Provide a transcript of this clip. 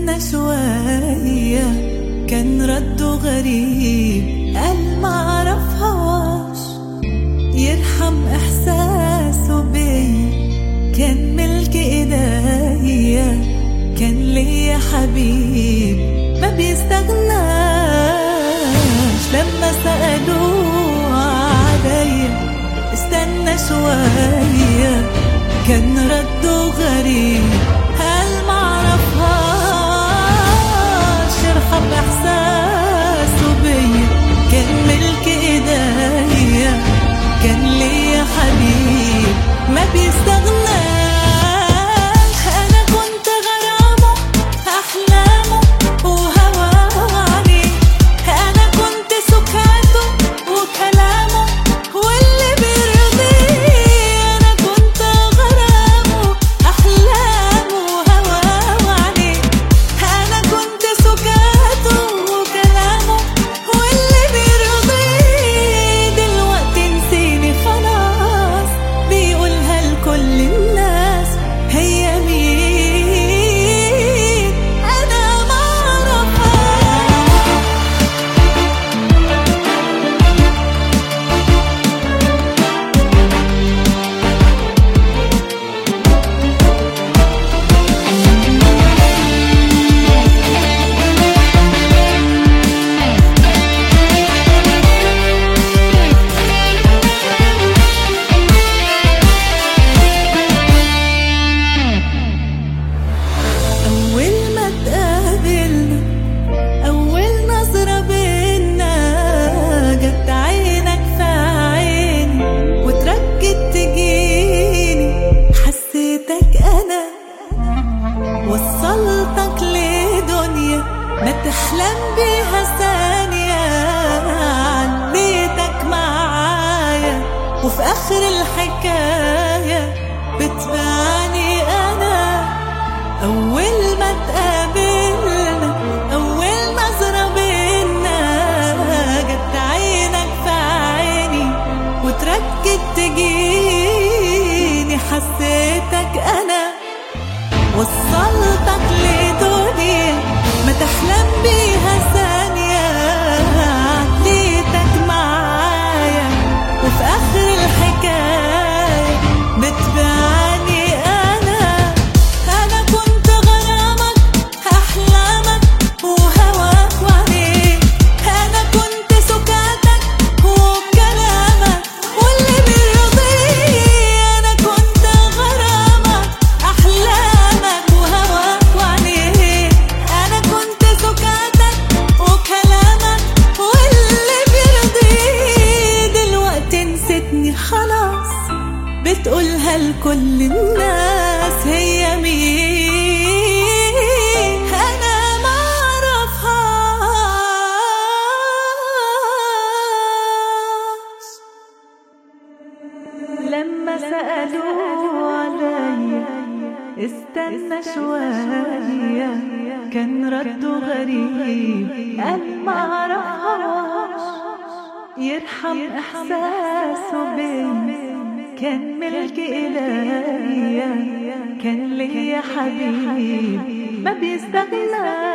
استنى شوية كان رده غريب قال معرفهاش يرحم احساسه بيا كان ملك ايديا كان ليا حبيب ما بيستغناش لما سألوه عليا استنى شوية كان رده غريب هل معرفهاش يرحم احساسه بيا كان ملك ايديا كان ليا حبيب ما بيستغناش انا كنت غرامه احلامه وهواه عليه انا كنت سكاته وكلامه واللي بيرضيه انا كنت غرامه احلامه وهواه عليه انا كنت سكاته وكلامه واللي بيرضيه دلوقتي نسيني خلاص بيقولها لكل الناس هي مين انا ما اعرفها أول ما تقابلنا أول نظرة بينا جت عينك في عيني وتركت تجيني حسيتك أنا وصلتك لدنيا ما تحلم بيها ثانية عديتك معايا وفي آخر الحكاية بتبعني أنا أول ما تقابلنا أول نظرة بينا جت عينك في عيني وتركت تجيني حسيتك أنا وصلتك لدنيا ما تحلم بيها ثانية عديتك معايا وفي آخر الحكاية بتبعني أنا أنا كنت غرامك أحلامك وهواك وعينيك أنا كنت سكاتك وكلامك واللي بيرضيه أنا كنت غرامك أحلامك وهواك وعينيك أنا كنت سكاتك وكلامك واللي بيرضيه دلوقتي نسيتني خلاص بتقولها لكل الناس هي مين انا ما اعرفهاش لما سألوا عليا استنى شوية كان رده غريب قال ما اعرفهاش يرحم احساسه بيا كان ملك إلهي كان ليا حبيب ما بيستغناش